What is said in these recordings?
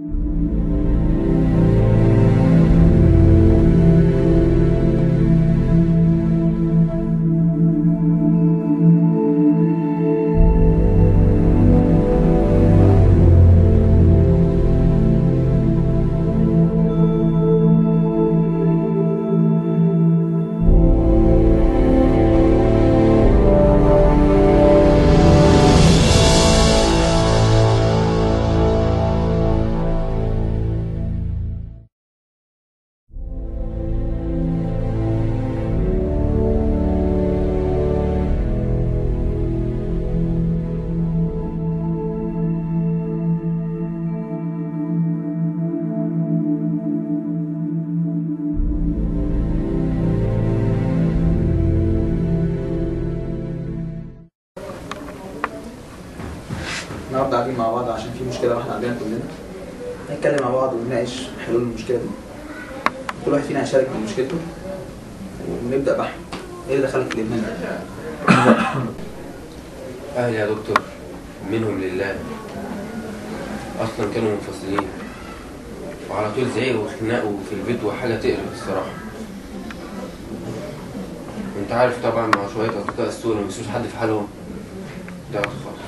النهارده قاعدين مع بعض عشان في مشكله واحده عندنا كلنا نتكلم مع بعض ونناقش حلول المشكله دي كل واحد فينا هيشارك من مشكلته ونبدا بحث ايه اللي دخلك في الادمان ده؟ أهلي يا دكتور منهم لله أصلا كانوا منفصلين وعلى طول زعيق وخناق في البيت وحاجة تقلب الصراحة وأنت عارف طبعا مع شوية أصدقاء السوء اللي ميسوش حد في حالهم ضعت خالص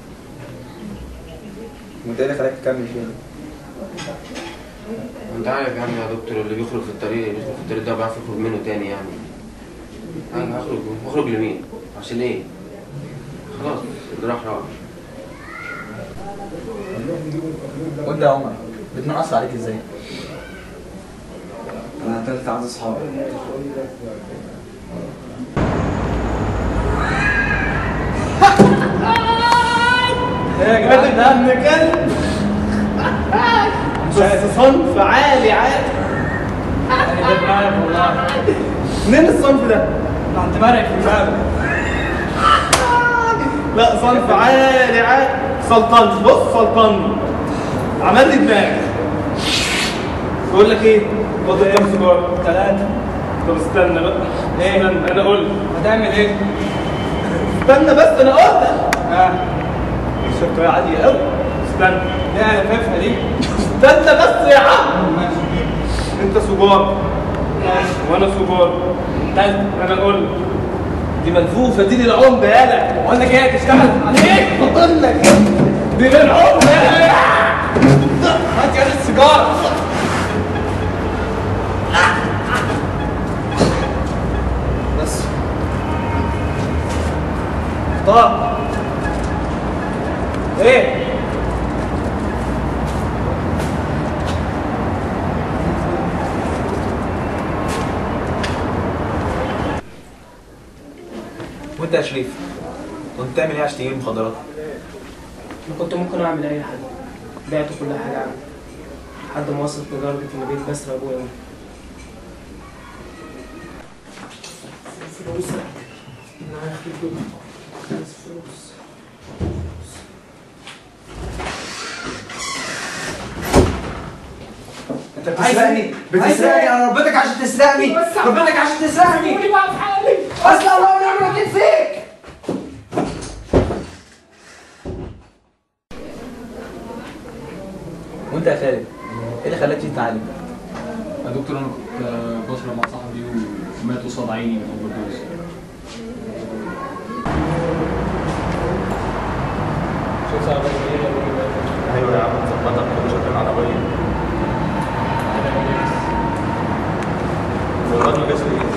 وانت ايه اللي خلاك تكمل فيها؟ وأنت عارف يا عم يا دكتور اللي بيخرج في الطريق اللي بيخرج في الطريق ده بيعرف يخرج منه تاني يعني أنا هخرج هخرج لمين؟ عشان إيه؟ خلاص اللي راح راح وانت يا عمر الادمان اثر عليك ازاي؟ انا قتلت عدد اصحابي يا جدعان ده ابن كلب بس صنف عالي عالي انا ده معاك والله منين الصنف ده؟ ده انت مرق في الباب لا صنف عالي عالي سلطني بص سلطني عمل لي دماغ بقول لك ايه؟ فاضل كام سيجاره؟ ثلاثة طب استنى بقى ايه؟ استنى انا قلت هتعمل ايه؟ استنى بس انا قلت اه الشرطة عالية قوي استنى ليه انا فافها دي استنى بس يا عم انت سجار وانا سجار انا اقول دي ملفوفه دي للعمده يالا وانا جاي تشتغل عليك بقول لك دي للعمده يالا هات يا السيجاره بس طب ايه وانت يا شريف كنت بتعمل ايه عشان تجيب المخدرات؟ انا كنت ممكن اعمل اي حاجه بعت كل حاجه عندي لحد ما وصلت لدرجه اني بقيت بسرق ابويا وامي فلوس انا هاخد دول خمس فلوس انت بتسرقني بتسرقني انا ربيتك عشان تسرقني ربيتك عشان تسرقني اصلا الله ونعم الوكيل فيك وانت يا خالد ايه اللي خلاك تيجي تتعلم؟ يا دكتور انا كنت بشرب مع صاحبي ومات قصاد عيني من اوفر دوز شفت عربية ايوه يا عم ظبطك كل شكل العربيه والله ما جاش ليه؟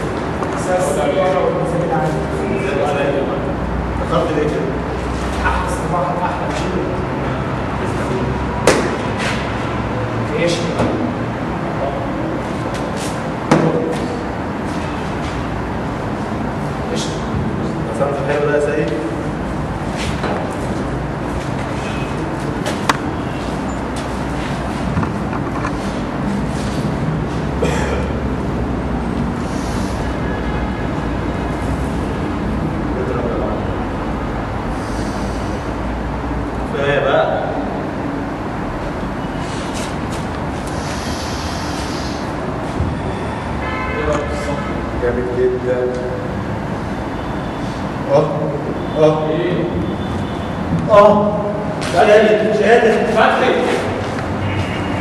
دخلت ليه كده؟ دخلت الحلو ده يا سيد كفايه بقى جامد جدا اه اه اه مش قادر مش قادر فتحي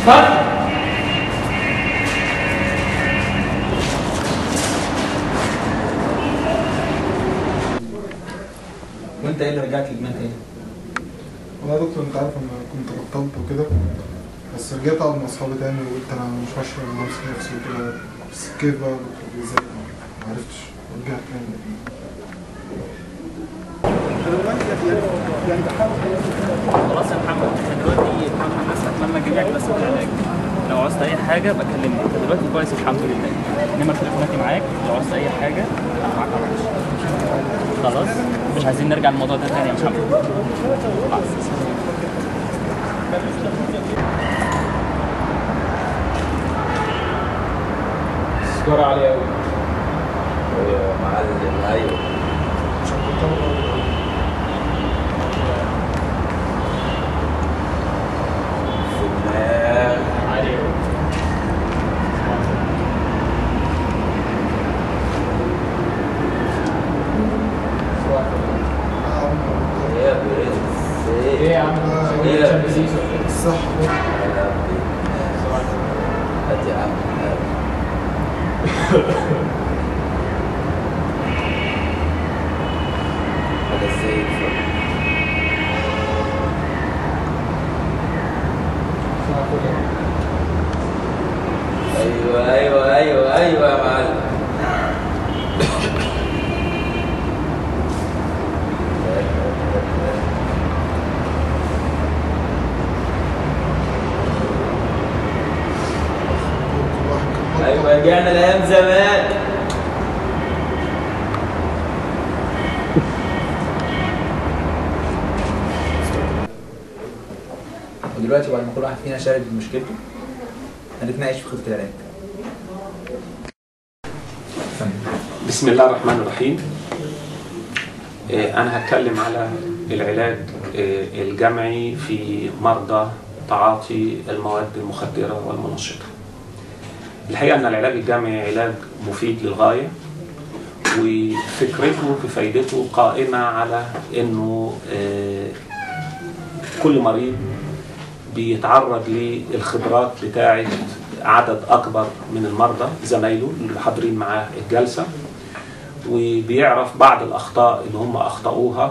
وانت ايه اللي رجعك للادمان تاني؟ والله يا دكتور انت عارف انا كنت بطلت وكده بس رجعت اقعد مع اصحابي تاني وقلت انا مش هشرب وامسك نفسي وكده بس كيف بقى يا دكتور ازاي ما عرفتش رجعت تاني خلاص يا محمد احنا دلوقتي الحمد لله استكملنا جميع كلاسات العلاج لو عوزت اي حاجه بكلمني انت دلوقتي كويس الحمد لله نمر تليفوناتي معاك لو عوزت اي حاجه انا معاك على طول. خلاص مش عايزين نرجع الموضوع ده تاني يا محمد خلاص. السجارة عالية أوي يا معلم ايوه في دماغ عالية أوي يا برنس إيه يا عم؟ إيه يا شاب سيسو الصح يا ربي هات يا عم هات. حاجة زي الفل ايوه ايوه ايوه ايوه يا معلم ايوه رجعنا لايام زمان ودلوقتي بعد ما كل واحد فينا شارك بمشكلته هنتناقش في خطة العلاج بسم الله الرحمن الرحيم آه، أنا هتكلم على العلاج آه، الجمعي في مرضى تعاطي المواد المخدرة والمنشطة الحقيقة أن العلاج الجمعي علاج مفيد للغاية وفكرته بفايدته قائمة على أنه آه، كل مريض بيتعرض للخبرات بتاعة عدد أكبر من المرضى زمايله اللي حاضرين معاه الجلسة وبيعرف بعض الأخطاء اللي هم أخطأوها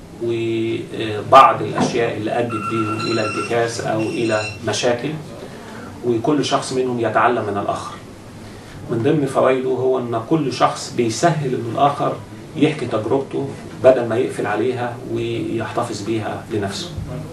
وبعض الأشياء اللي أدت بيهم إلى انتكاس أو إلى مشاكل وكل شخص منهم يتعلم من الآخر من ضمن فوائده هو أن كل شخص بيسهل أن الآخر يحكي تجربته بدل ما يقفل عليها ويحتفظ بيها لنفسه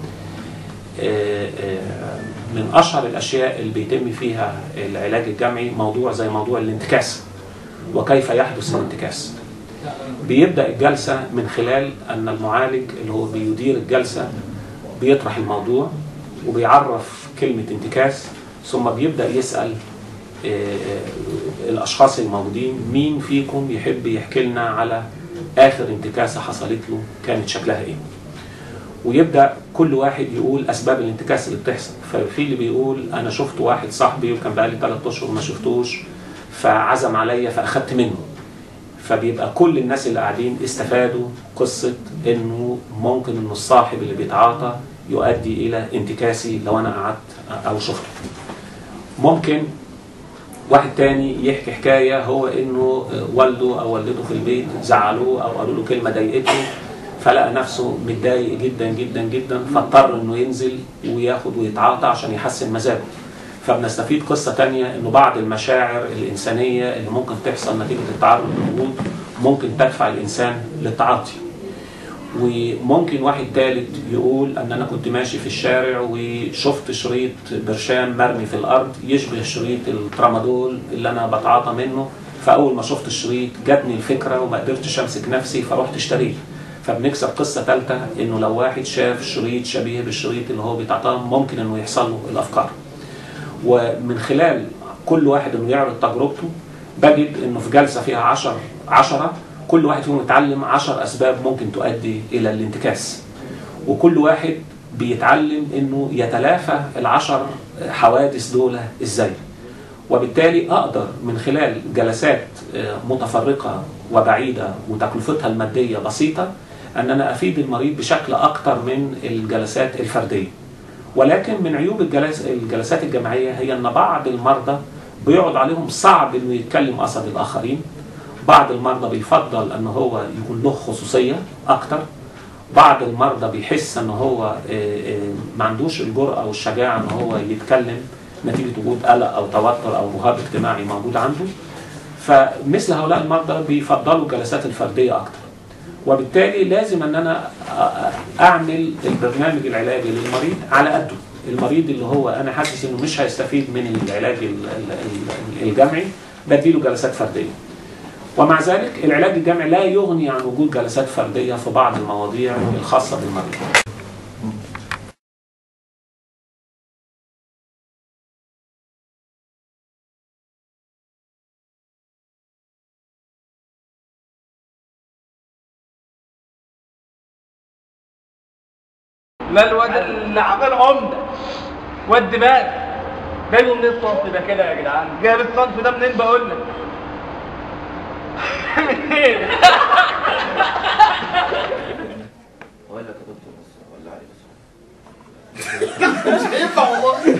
آه، آه، من اشهر الاشياء اللي بيتم فيها العلاج الجمعي موضوع زي موضوع الانتكاس وكيف يحدث الانتكاس بيبدا الجلسه من خلال ان المعالج اللي هو بيدير الجلسه بيطرح الموضوع وبيعرف كلمه انتكاس ثم بيبدا يسال آه، آه، الاشخاص الموجودين مين فيكم يحب يحكي لنا على اخر انتكاسه حصلت له كانت شكلها ايه ويبدا كل واحد يقول اسباب الانتكاس اللي بتحصل ففي اللي بيقول انا شفت واحد صاحبي وكان بقالي ثلاث اشهر ما شفتوش فعزم عليا فاخدت منه فبيبقى كل الناس اللي قاعدين استفادوا قصه انه ممكن انه الصاحب اللي بيتعاطى يؤدي الى انتكاسي لو انا قعدت او شفته ممكن واحد تاني يحكي حكايه هو انه والده او والدته في البيت زعلوه او قالوا له كلمه ضايقته فلقى نفسه متضايق جدا جدا جدا فاضطر انه ينزل وياخد ويتعاطى عشان يحسن مزاجه فبنستفيد قصة تانية انه بعض المشاعر الانسانية اللي ممكن تحصل نتيجة التعرض للضغوط ممكن تدفع الانسان للتعاطي وممكن واحد تالت يقول ان انا كنت ماشي في الشارع وشفت شريط برشام مرمي في الارض يشبه شريط الترامادول اللي انا بتعاطى منه فاول ما شفت الشريط جاتني الفكره وما قدرتش امسك نفسي فرحت اشتريت فبنكسب قصه ثالثه انه لو واحد شاف شريط شبيه بالشريط اللي هو بيتعاطاه ممكن انه يحصل له الافكار ومن خلال كل واحد انه يعرض تجربته بجد انه في جلسه فيها 10 10 كل واحد فيهم يتعلم 10 اسباب ممكن تؤدي الى الانتكاس وكل واحد بيتعلم انه يتلافى العشر حوادث دول ازاي وبالتالي اقدر من خلال جلسات متفرقه وبعيده وتكلفتها الماديه بسيطه ان انا افيد المريض بشكل اكتر من الجلسات الفرديه ولكن من عيوب الجلس الجلسات الجماعيه هي ان بعض المرضى بيقعد عليهم صعب انه يتكلم قصد الاخرين بعض المرضى بيفضل ان هو يكون له خصوصيه اكتر بعض المرضى بيحس ان هو آه، آه، ما عندوش الجرأه والشجاعه ان هو يتكلم نتيجه وجود قلق او توتر او رهاب اجتماعي موجود عنده فمثل هؤلاء المرضى بيفضلوا الجلسات الفرديه اكتر وبالتالي لازم ان انا أ- اعمل البرنامج العلاجي للمريض على قده المريض اللي هو انا حاسس انه مش هيستفيد من العلاج ال- ال- ال- الجمعي بديله جلسات فرديه ومع ذلك العلاج الجمعي لا يغني عن وجود جلسات فرديه في بعض المواضيع الخاصه بالمريض لا الواد اللي عمل عمده واد دماغ جايبه منين الصنف ده كده يا جدعان جايب الصنف ده منين بقول لك منين اقول لك يا دكتور بس ولا علي بس مش هينفع والله